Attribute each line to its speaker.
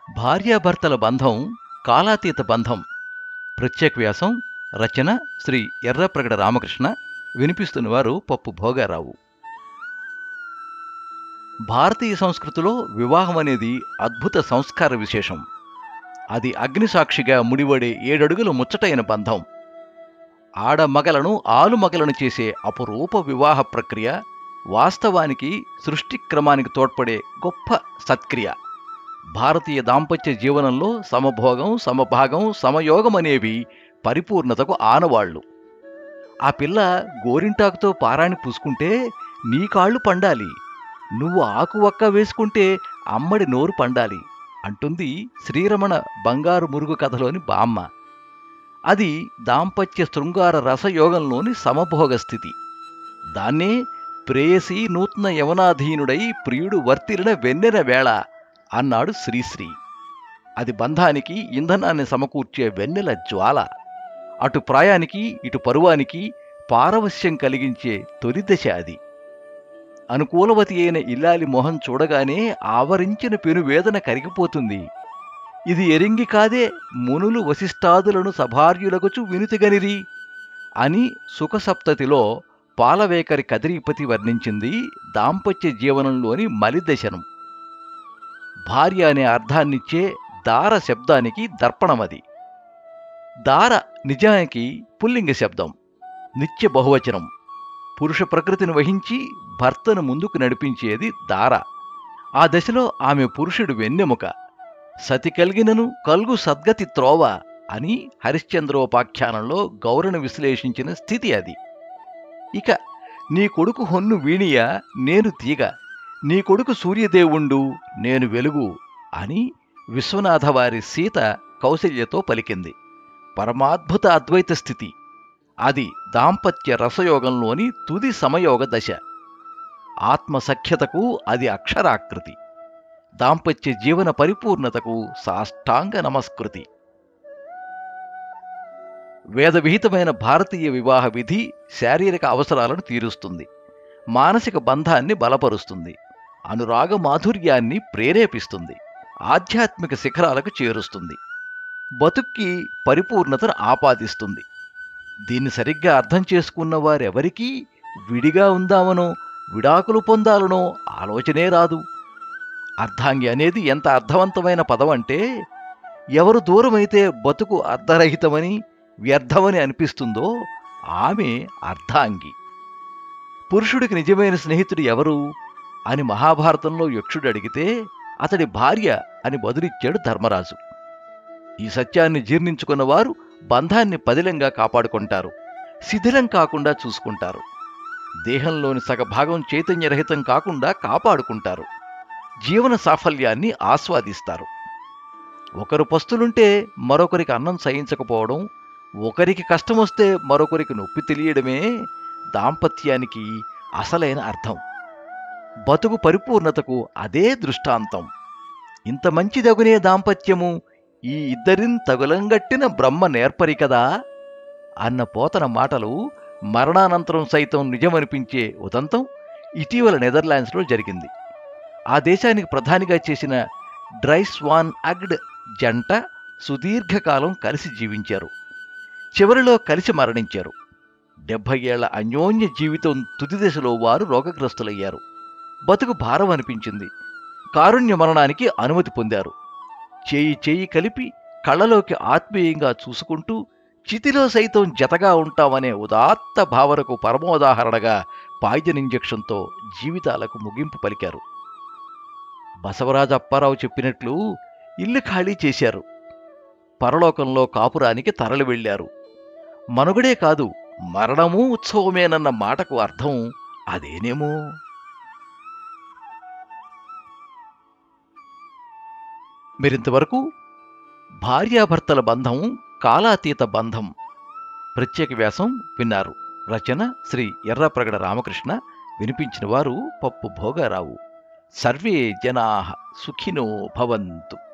Speaker 1: భార్యాభర్తల బంధం కాలాతీత బంధం ప్రత్యేక వ్యాసం రచన శ్రీ ఎర్రప్రగడ రామకృష్ణ వినిపిస్తున్నవారు పప్పు భోగారావు భారతీయ సంస్కృతిలో వివాహం అనేది అద్భుత సంస్కార విశేషం అది అగ్నిసాక్షిగా ముడివడే ఏడడుగుల ముచ్చటైన బంధం ఆడమగలను ఆలుమగలను చేసే అపురూప వివాహ ప్రక్రియ వాస్తవానికి సృష్టి క్రమానికి తోడ్పడే గొప్ప సత్క్రియ భారతీయ దాంపత్య జీవనంలో సమభోగం సమభాగం సమయోగం అనేవి పరిపూర్ణతకు ఆనవాళ్లు ఆ పిల్ల గోరింటాకుతో పారాణి పూసుకుంటే నీ కాళ్ళు పండాలి నువ్వు ఆకు ఒక్క వేసుకుంటే అమ్మడి నోరు పండాలి అంటుంది శ్రీరమణ బంగారు మురుగు కథలోని బామ్మ అది దాంపత్య శృంగార రసయోగంలోని సమభోగ స్థితి దాన్నే ప్రేయసి నూతన యవనాధీనుడై ప్రియుడు వర్తిలిన వెన్నెన వేళ అన్నాడు శ్రీశ్రీ అది బంధానికి ఇంధనాన్ని సమకూర్చే వెన్నెల జ్వాల అటు ప్రాయానికి ఇటు పరువానికి పారవశ్యం కలిగించే తొలి దశ అది అనుకూలవతి అయిన ఇల్లాలి మొహం చూడగానే ఆవరించిన పెనువేదన కరిగిపోతుంది ఇది ఎరింగి కాదే మునులు వశిష్ఠాదులను సభార్యులగుచు వినుతిగనిరి అని సుఖసప్తతిలో పాలవేకరి కదిరీపతి వర్ణించింది దాంపత్య జీవనంలోని మలిదశను భార్య అనే అర్థాన్నిచ్చే దార శబ్దానికి దర్పణమది దార నిజానికి పుల్లింగ శబ్దం నిత్య బహువచనం పురుష ప్రకృతిని వహించి భర్తను ముందుకు నడిపించేది దార ఆ దశలో ఆమె పురుషుడు వెన్నెముక సతి కలిగినను కల్గు సద్గతి త్రోవ అని హరిశ్చంద్రోపాఖ్యానంలో గౌరను విశ్లేషించిన స్థితి అది ఇక నీ కొడుకు హొన్ను వీణియ నేను తీగ నీ కొడుకు సూర్యదేవుండు నేను వెలుగు అని విశ్వనాథవారి సీత కౌశల్యతో పలికింది పరమాద్భుత అద్వైత స్థితి అది దాంపత్య రసయోగంలోని తుది సమయోగ దశ ఆత్మసఖ్యతకు అది అక్షరాకృతి దాంపత్య జీవన పరిపూర్ణతకు సాష్టాంగ నమస్కృతి వేదవిహితమైన భారతీయ వివాహ విధి శారీరక అవసరాలను తీరుస్తుంది మానసిక బంధాన్ని బలపరుస్తుంది అనురాగ మాధుర్యాన్ని ప్రేరేపిస్తుంది ఆధ్యాత్మిక శిఖరాలకు చేరుస్తుంది బతుక్కి పరిపూర్ణతను ఆపాదిస్తుంది దీన్ని సరిగ్గా అర్థం చేసుకున్న వారెవరికీ విడిగా ఉందామనో విడాకులు పొందాలనో ఆలోచనే రాదు అర్ధాంగి అనేది ఎంత అర్థవంతమైన పదం అంటే ఎవరు దూరమైతే బతుకు అర్ధరహితమని వ్యర్థమని అనిపిస్తుందో ఆమె అర్ధాంగి పురుషుడికి నిజమైన స్నేహితుడు ఎవరు అని మహాభారతంలో యక్షుడు అడిగితే అతడి భార్య అని బదులిచ్చాడు ధర్మరాజు ఈ సత్యాన్ని జీర్ణించుకున్నవారు బంధాన్ని పదిలంగా కాపాడుకుంటారు శిథిలం కాకుండా చూసుకుంటారు దేహంలోని సగభాగం చైతన్యరహితం కాకుండా కాపాడుకుంటారు జీవన సాఫల్యాన్ని ఆస్వాదిస్తారు ఒకరు పస్తులుంటే మరొకరికి అన్నం సహించకపోవడం ఒకరికి కష్టం వస్తే మరొకరికి నొప్పి తెలియడమే దాంపత్యానికి అసలైన అర్థం బతుకు పరిపూర్ణతకు అదే దృష్టాంతం ఇంత మంచిదగునే దాంపత్యము ఈ ఇద్దరిన్ తగులంగట్టిన బ్రహ్మ నేర్పరి కదా అన్న పోతన మాటలు మరణానంతరం సైతం నిజమనిపించే ఉదంతం ఇటీవల నెదర్లాండ్స్లో జరిగింది ఆ దేశానికి ప్రధానిగా చేసిన డ్రైస్వాన్ అగ్డ్ జంట సుదీర్ఘకాలం కలిసి జీవించారు చివరిలో కలిసి మరణించారు డెబ్భై ఏళ్ల అన్యోన్య జీవితం తుది దశలో వారు రోగగ్రస్తులయ్యారు బతుకు భారం అనిపించింది కారుణ్య మరణానికి అనుమతి పొందారు చేయి చేయి కలిపి కళ్ళలోకి ఆత్మీయంగా చూసుకుంటూ చితిలో సైతం జతగా ఉంటామనే ఉదాత్త భావనకు పరమోదాహరణగా పాయిజన్ ఇంజెక్షన్తో జీవితాలకు ముగింపు పలికారు బసవరాజ అప్పారావు చెప్పినట్లు ఇల్లు ఖాళీ చేశారు పరలోకంలో కాపురానికి తరలి వెళ్ళారు మనుగడే కాదు మరణమూ ఉత్సవమేనన్న మాటకు అర్థం అదేనేమో మీరింతవరకు భార్యాభర్తల బంధం కాలాతీత బంధం ప్రత్యేక వ్యాసం విన్నారు రచన శ్రీ ఎర్రప్రగడ రామకృష్ణ వినిపించిన వారు పప్పు భోగారావు సర్వే జనా సుఖినో భవంతు